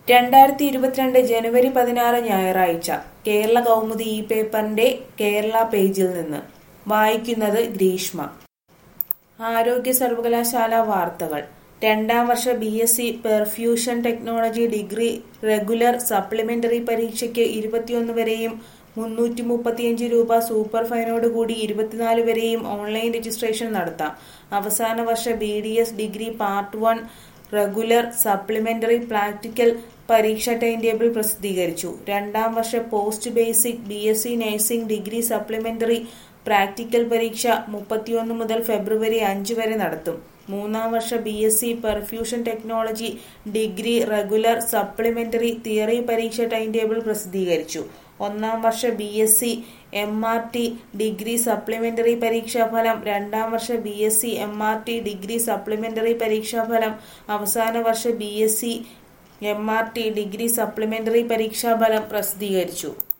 രണ്ടായിരത്തി ഇരുപത്തിരണ്ട് ജനുവരി പതിനാറ് ഞായറാഴ്ച കേരള കൗമുദി ഈ പേപ്പറിന്റെ കേരള പേജിൽ നിന്ന് വായിക്കുന്നത് ഗ്രീഷ്മ ആരോഗ്യ സർവകലാശാല വാർത്തകൾ രണ്ടാം വർഷ B S C perfusion technology degree regular supplementary പരീക്ഷയ്ക്ക് ഇരുപത്തിയൊന്ന് വരെയും മുന്നൂറ്റി മുപ്പത്തിയഞ്ച് രൂപ സൂപ്പർ ഫൈനോട് കൂടി ഇരുപത്തിനാല് വരെയും ഓൺലൈൻ രജിസ്ട്രേഷൻ നടത്താം അവസാന വർഷ B D S degree part one regular supplementary practical പരീക്ഷ ടൈം ടേബിൾ പ്രസിദ്ധീകരിച്ചു രണ്ടാം വർഷ post basic B S C nursing degree supplementary practical പരീക്ഷ മുപ്പത്തിയൊന്ന് മുതൽ ഫെബ്രുവരി അഞ്ച് വരെ നടത്തും മൂന്നാം വർഷ B S C perfusion technology degree regular supplementary theory പരീക്ഷ ടൈം ടേബിൾ പ്രസിദ്ധീകരിച്ചു ഒന്നാം വർഷ B S C M R T degree supplementary പരീക്ഷാഫലം രണ്ടാം വർഷ B S C M R T degree supplementary പരീക്ഷാഫലം അവസാന വർഷ B S C M R T degree supplementary പരീക്ഷാഫലം പ്രസിദ്ധീകരിച്ചു